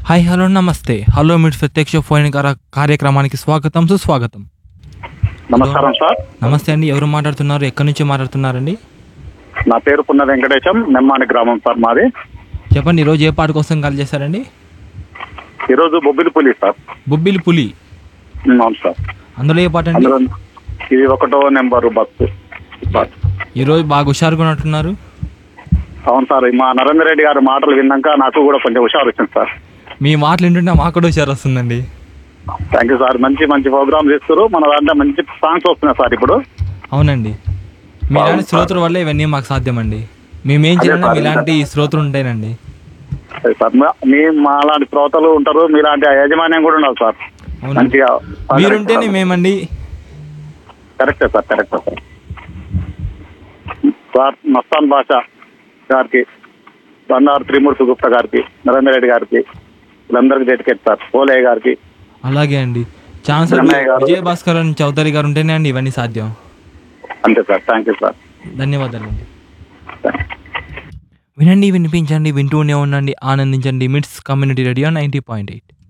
Hi hello నమస్తే hello మిట్స్ ప్రత్యక్ష ఫోన్ కార- కార్యక్రమానికి స్వాగతం సుస్వాగతం నమస్కారం సార్ నమస్తే అండి ఎవరు మాట్లాడుతున్నారు ఎక్కడి నుంచి మాట్లాడుతున్నారండి నా పేరు పున్న వెంకటేశం నెమ్మాని గ్రామం సార్ మాది చెప్పండి ఈరోజు ఏ పాట కోసం కాల్ చేశారండి ఈరోజు బొబ్బిలి పులి సార్ బొబ్బిలి పులి ఉమ్, అవును సార్ అందులో ఏ పాట అండి అందులో ఇది ఒకటో నెంబరు బస్సు సార్ ఈరోజు బాగా హుషారుగా ఉన్నట్టున్నారు అవును సార్ మా నరేందర్ రెడ్డి గారి మాటలు విన్నాక నాకు కూడా కొంచెం హుషారు వచ్చింది సార్ మీ మాటలు వింటుంటే మాకు కూడా హుషారు వస్తుందండి థ్యాంక్ యూ సార్ మంచి మంచి ప్రోగ్రామ్స్ ఇస్తారు మన దాంట్లో మంచి సాంగ్స్ వస్తున్నాయి సార్ ఇప్పుడు అవునండి మీలాంటి బాగుంది సార్. శ్రోతల వల్ల ఇవన్నీ మాకు సాధ్యమండి మేమేం అదే చేయాలన్నా సార్, మీలాంటి శ్రోతలు ఉంటాయినండి అదే సార్ మా- మీ మా లాంటి శ్రోతలు ఉంటారు మీలాంటి యాజమాన్యం కూడా ఉండాలి సార్ అవునండి మంచిగా మీరుంటేనే మేమండి కరెక్టే సార్ కరెక్టే సార్ సార్ మస్తాన్ భాష గారికి బండారు త్రిమూర్తి గుప్తా గారికి నరేందర్ రెడ్డి గారికి వీళ్ళందరికీ డెడికేట్ సార్ పోలయ్య గారికి అలాగే అండి ఛాన్స్ అన్నయ్య గారు. విజయ భాస్కర్ చౌదరి గారు ఉంటేనే అండి ఇవన్నీ సాధ్యం అంతే సార్ థ్యాంక్ యూ సార్ ధన్యవాదాలండి వినండి వినిపించండి వింటూనే ఉండండి ఆనందించండి MITS community radio ninety point eight